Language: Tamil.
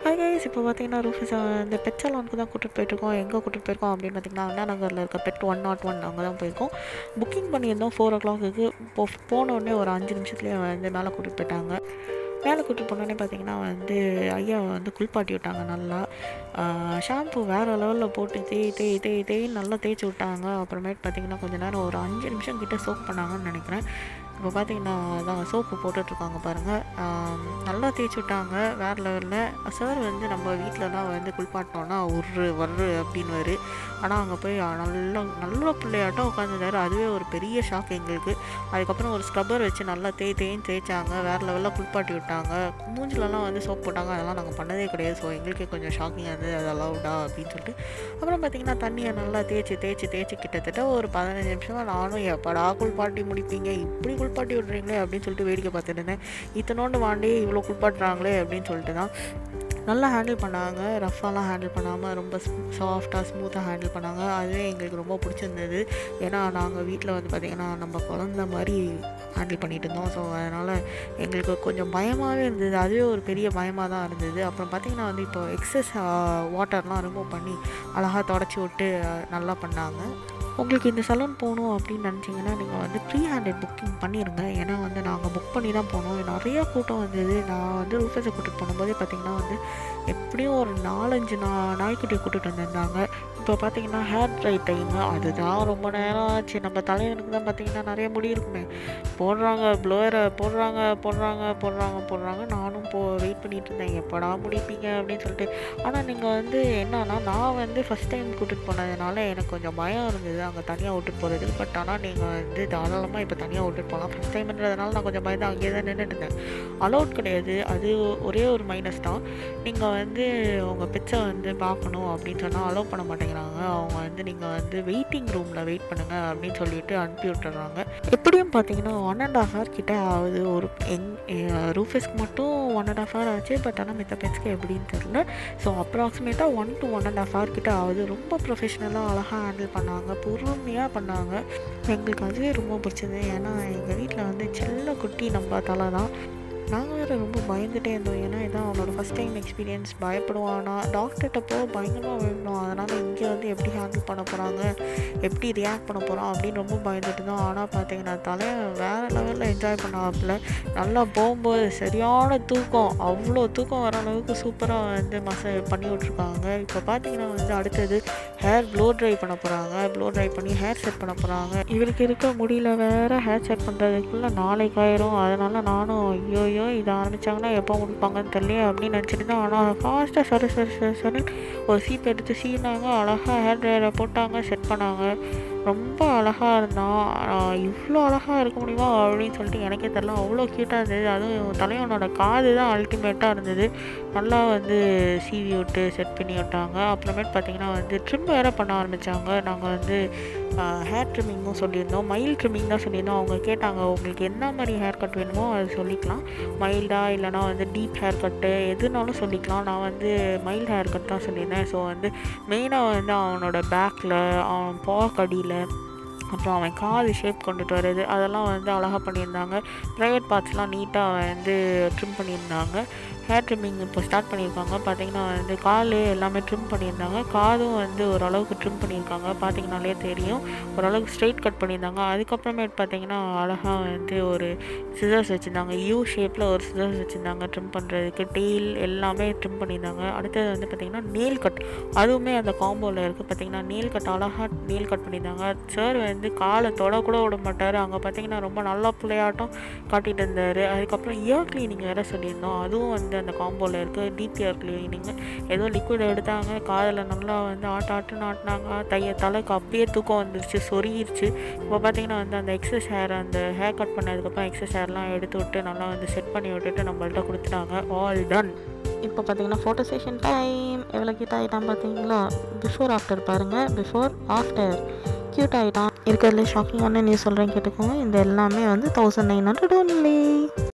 ஹாய் கைஸ் இப்போ பார்த்தீங்கன்னா ரூஃபஸ் இந்த பெட் சலானுக்கு தான் கூட்டிகிட்டு போயிட்டுருக்கோம் எங்கே கூட்டிகிட்டு போயிருக்கோம் அப்படின்னு பார்த்தீங்கன்னா அண்ணா நகரில் இருக்க பெட் ஒன் நாட் ஒன் அங்கே தான் போயிருக்கோம் புக்கிங் பண்ணியிருந்தோம் ஃபோர் ஓ கிளாக்கு போ போன உடனே ஒரு அஞ்சு நிமிஷத்துலேயே வந்து மேலே கூட்டிகிட்டு போயிட்டாங்க மேலே கூட்டிட்டு போனோடனே பார்த்தீங்கன்னா வந்து ஐயா வந்து குளிப்பாட்டி விட்டாங்க நல்லா ஷாம்பு வேறு லெவலில் போட்டு தேய் தேய் தேய் தேய்ன்னு நல்லா தேய்ச்சி விட்டாங்க அப்புறமேட்டு பார்த்தீங்கன்னா கொஞ்ச நேரம் ஒரு அஞ்சு நிமிஷம் கிட்ட சோப் பண்ணாங்கன்னு நினைக்கிறேன் இப்போ பார்த்தீங்கன்னா அதான் சோப்பு போட்டுட்ருக்காங்க பாருங்கள் நல்லா தேய்ச்சி விட்டாங்க வேறு லெவலில் சார் வந்து நம்ம வீட்டிலலாம் வந்து குளிப்பாட்டினோன்னா உரு வர்ரு அப்படின்னு ஆனால் அங்கே போய் நல்ல நல்ல பிள்ளையாட்டம் உட்காந்துருந்தாரு அதுவே ஒரு பெரிய ஷாக் எங்களுக்கு அதுக்கப்புறம் ஒரு ஸ்க்ரப்பர் வச்சு நல்லா தேய் தேய்ன்னு தேய்ச்சாங்க வேறு லெவலில் குளிப்பாட்டி விட்டாங்க மூஞ்சிலலாம் வந்து சோப் போட்டாங்க அதெல்லாம் நாங்கள் பண்ணதே கிடையாது ஸோ எங்களுக்கே கொஞ்சம் ஷாக்கிங்காக இருந்தது அது அலவுடா அப்படின்னு சொல்லிட்டு அப்புறம் பார்த்திங்கன்னா தண்ணியை நல்லா தேய்ச்சி தேய்ச்சி தேய்ச்சி கிட்டத்தட்ட ஒரு பதினஞ்சு நிமிஷமாக நானும் எப்படா குளிப்பாட்டி முடிப்பீங்க இப்படி குளிப்பாட்டி விட்றீங்களே அப்படின்னு சொல்லிட்டு வேடிக்கை பார்த்துட்டு இருந்தேன் இத்தனோண்டு வாண்டி இவ்வளோ குளிப்பாட்டுறாங்களே அப்படின்னு சொல்லிட்டு தான் நல்லா ஹேண்டில் பண்ணாங்க ரஃபாலாம் ஹேண்டில் பண்ணாமல் ரொம்ப சாஃப்டாக ஸ்மூத்தாக ஹேண்டில் பண்ணாங்க அதுவே எங்களுக்கு ரொம்ப பிடிச்சிருந்தது ஏன்னா நாங்கள் வீட்டில் வந்து பார்த்திங்கன்னா நம்ம குழந்த மாதிரி ஹேண்டில் பண்ணிகிட்டு இருந்தோம் ஸோ அதனால் எங்களுக்கு கொஞ்சம் பயமாகவே இருந்தது அதுவே ஒரு பெரிய பயமாக தான் இருந்தது அப்புறம் பார்த்திங்கன்னா வந்து இப்போ எக்ஸஸ் வாட்டர்லாம் ரிமூவ் பண்ணி அழகாக தொடச்சி விட்டு நல்லா பண்ணாங்க உங்களுக்கு இந்த சலூன் போகணும் அப்படின்னு நினச்சிங்கன்னா நீங்கள் வந்து ப்ரீ ஹேண்டட் புக்கிங் பண்ணிடுங்க ஏன்னா வந்து நாங்கள் புக் பண்ணி தான் போனோம் நிறைய கூட்டம் வந்தது நான் வந்து ரூஃபஸை கூட்டிகிட்டு போகும்போதே பார்த்திங்கன்னா வந்து எப்படியும் ஒரு நாலஞ்சு நா நாய்க்குட்டியை கூட்டிகிட்டு வந்திருந்தாங்க இப்போ பார்த்தீங்கன்னா ஹேர் ட்ரை டைமு அதுதான் ரொம்ப நேரம் ஆச்சு நம்ம தலைவனுக்கு தான் பார்த்தீங்கன்னா நிறைய முடி இருக்குமே போடுறாங்க ப்ளோயரை போடுறாங்க போடுறாங்க போடுறாங்க போடுறாங்க நானும் போ வெயிட் பண்ணிட்டு இருந்தேன் எப்படா முடிப்பீங்க அப்படின்னு சொல்லிட்டு ஆனால் நீங்கள் வந்து என்னன்னா நான் வந்து ஃபஸ்ட் டைம் கூட்டிகிட்டு போனதுனால எனக்கு கொஞ்சம் பயம் இருந்தது அங்கே தனியாக விட்டுட்டு போகிறது பட் ஆனால் நீங்கள் வந்து தாராளமாக இப்போ தனியாக விட்டுட்டு போகலாம் ஃபஸ்ட் டைம்ன்றதுனால நான் கொஞ்சம் பயந்து அங்கேயே தான் நின்றுட்டு இருந்தேன் அலௌட் கிடையாது அது ஒரே ஒரு மைனஸ் தான் நீங்கள் வந்து உங்கள் பெட்ஸை வந்து பார்க்கணும் அப்படின்னு சொன்னால் அலோவ் பண்ண மாட்டேங்கிறாங்க அவங்க வந்து நீங்கள் வந்து வெயிட்டிங் ரூமில் வெயிட் பண்ணுங்கள் அப்படின்னு சொல்லிட்டு அனுப்பி விட்டுறாங்க எப்படியும் பார்த்தீங்கன்னா ஒன் அண்ட் ஆஃப் ஹவர் கிட்ட ஆகுது ஒரு எங் ரூஃபஸ்க்கு மட்டும் ஒன் அண்ட் ஆஃப் ஹவர் ஆச்சு பட் ஆனால் மித்த பெட்ஸ்க்கு எப்படின்னு தெரில ஸோ அப்ராக்சிமேட்டாக one to one and half hour கிட்ட ஆகுது ரொம்ப ப்ரொஃபஷ்னலாக அழகாக ஹேண்டில் பண்ணாங்க பொறுமையாக பண்ணாங்க எங்களுக்கு அதுவே ரொம்ப பிடிச்சது ஏன்னா எங்கள் வீட்டில் வந்து செல்ல குட்டி நம்ம தலை தான் நாங்கள் வேறு ரொம்ப பயந்துகிட்டே இருந்தோம் ஏன்னா இதான் அவனோட ஃபஸ்ட் டைம் எக்ஸ்பீரியன்ஸ் பயப்படுவானா டாக்டர்கிட்ட போக பயங்கரமாக பயப்படும் அதனால் இங்கே வந்து எப்படி ஹேண்டில் பண்ண போகிறாங்க எப்படி ரியாக்ட் பண்ண போகிறோம் அப்படின்னு ரொம்ப பயந்துட்டு இருந்தோம் ஆனால் பார்த்தீங்கன்னா தலையை வேறு லெவலில் என்ஜாய் பண்ணாப்புல நல்லா போகும்போது சரியான தூக்கம் அவ்வளோ தூக்கம் வர அளவுக்கு சூப்பராக வந்து மச பண்ணி விட்ருக்காங்க இப்போ பார்த்தீங்கன்னா வந்து அடுத்தது ஹேர் ப்ளோ ட்ரை பண்ண போகிறாங்க ப்ளோ ட்ரை பண்ணி ஹேர் செட் பண்ண போகிறாங்க இவருக்கு இருக்க முடியல வேறு ஹேர் செட் பண்ணுறதுக்குள்ளே நாளைக்கு ஆயிரும் அதனால் நானும் ஐயோ ஐயோ இதை ஆரம்பித்தாங்கன்னா எப்போ முடிப்பாங்கன்னு தெரியல அப்படின்னு நினச்சிட்டு தான் ஆனால் ஃபாஸ்ட்டாக சரி சரி சரி சரி ஒரு சீப் எடுத்து சீனாங்க அழகாக ஹேர் ட்ரையரை போட்டாங்க செட் பண்ணாங்க ரொம்ப அழகாக இருந்தான் இவ்வளோ அழகாக இருக்க முடியுமா அப்படின்னு சொல்லிட்டு எனக்கே தெரில அவ்வளோ க்யூட்டாக இருந்தது அதுவும் தலைவனோட காது தான் அல்டிமேட்டாக இருந்தது நல்லா வந்து சீவி விட்டு செட் பண்ணி விட்டாங்க அப்புறமேட்டு பார்த்திங்கன்னா வந்து ட்ரிம் வேறு பண்ண ஆரம்பித்தாங்க நாங்கள் வந்து ஹேர் ட்ரிம்மிங்கும் சொல்லியிருந்தோம் மைல்ட் ட்ரிம்மிங் தான் சொல்லியிருந்தோம் அவங்க கேட்டாங்க உங்களுக்கு என்ன மாதிரி ஹேர் கட் வேணுமோ அது சொல்லிக்கலாம் மைல்டாக இல்லைனா வந்து டீப் ஹேர் கட்டு எதுனாலும் சொல்லிக்கலாம் நான் வந்து மைல்ட் ஹேர் கட் தான் சொல்லியிருந்தேன் ஸோ வந்து மெயினாக வந்து அவனோட பேக்கில் அவன் பாக்கடியில் அப்புறம் அவன் காது ஷேப் கொண்டுட்டு வர்றது அதெல்லாம் வந்து அழகாக பண்ணியிருந்தாங்க ப்ரைவேட் பார்ட்ஸ்லாம் நீட்டாக வந்து ட்ரிம் பண்ணியிருந்தாங்க ஹேர் ட்ரிம்மிங் இப்போ ஸ்டார்ட் பண்ணியிருக்காங்க பார்த்தீங்கன்னா வந்து கால் எல்லாமே ட்ரிம் பண்ணியிருந்தாங்க காதும் வந்து ஓரளவுக்கு ட்ரிம் பண்ணியிருக்காங்க பார்த்தீங்கனாலே தெரியும் ஓரளவுக்கு ஸ்ட்ரைட் கட் பண்ணியிருந்தாங்க அதுக்கப்புறமேட்டு பார்த்தீங்கன்னா அழகாக வந்து ஒரு சிசர்ஸ் வச்சுருந்தாங்க யூ ஷேப்பில் ஒரு சிசர்ஸ் வச்சுருந்தாங்க ட்ரிம் பண்ணுறதுக்கு டெய்ல் எல்லாமே ட்ரிம் பண்ணியிருந்தாங்க அடுத்தது வந்து பார்த்திங்கன்னா நெயில் கட் அதுவுமே அந்த காம்போவில் இருக்குது பார்த்திங்கன்னா நெயில் கட் அழகாக நெயில் கட் பண்ணியிருந்தாங்க சார் வந்து காலை தொட கூட விட மாட்டார் அங்கே பார்த்தீங்கன்னா ரொம்ப நல்லா பிள்ளையாட்டம் காட்டிகிட்டு இருந்தார் அதுக்கப்புறம் இயர் கிளீனிங் வேறு சொல்லியிருந்தோம் அதுவும் வந்து அந்த காம்போவில் இருக்குது டிபிஆர் கிளீனிங் ஏதோ லிக்விட் எடுத்தாங்க காதில் நல்லா வந்து ஆட்ட ஆட்டுன்னு ஆட்டினாங்க தைய தலைக்கு அப்படியே தூக்கம் வந்துருச்சு சொருகிருச்சு இப்போ பார்த்தீங்கன்னா வந்து அந்த எக்ஸஸ் ஹேர் அந்த ஹேர் கட் பண்ணதுக்கப்புறம் எக்ஸஸ் ஹேர்லாம் எடுத்து விட்டு நல்லா வந்து செட் பண்ணி விட்டுட்டு நம்மள்ட்ட கொடுத்துட்டாங்க ஆல் டன் இப்போ பார்த்தீங்கன்னா ஃபோட்டோ செஷன் டைம் எவ்வளோ கிட்ட ஆகிட்டான் பார்த்தீங்களா பிஃபோர் ஆஃப்டர் பாருங்கள் பிஃபோர் ஆஃப்டர் க்யூட் ஆகிட்டான் இருக்கிறதுல ஷாக்கிங்கான நியூஸ் சொல்கிறேன் கேட்டுக்கோங்க இந்த எல்லாமே வந்து தௌசண்ட் நைன் ஹண்ட்ரட் ஒன்லி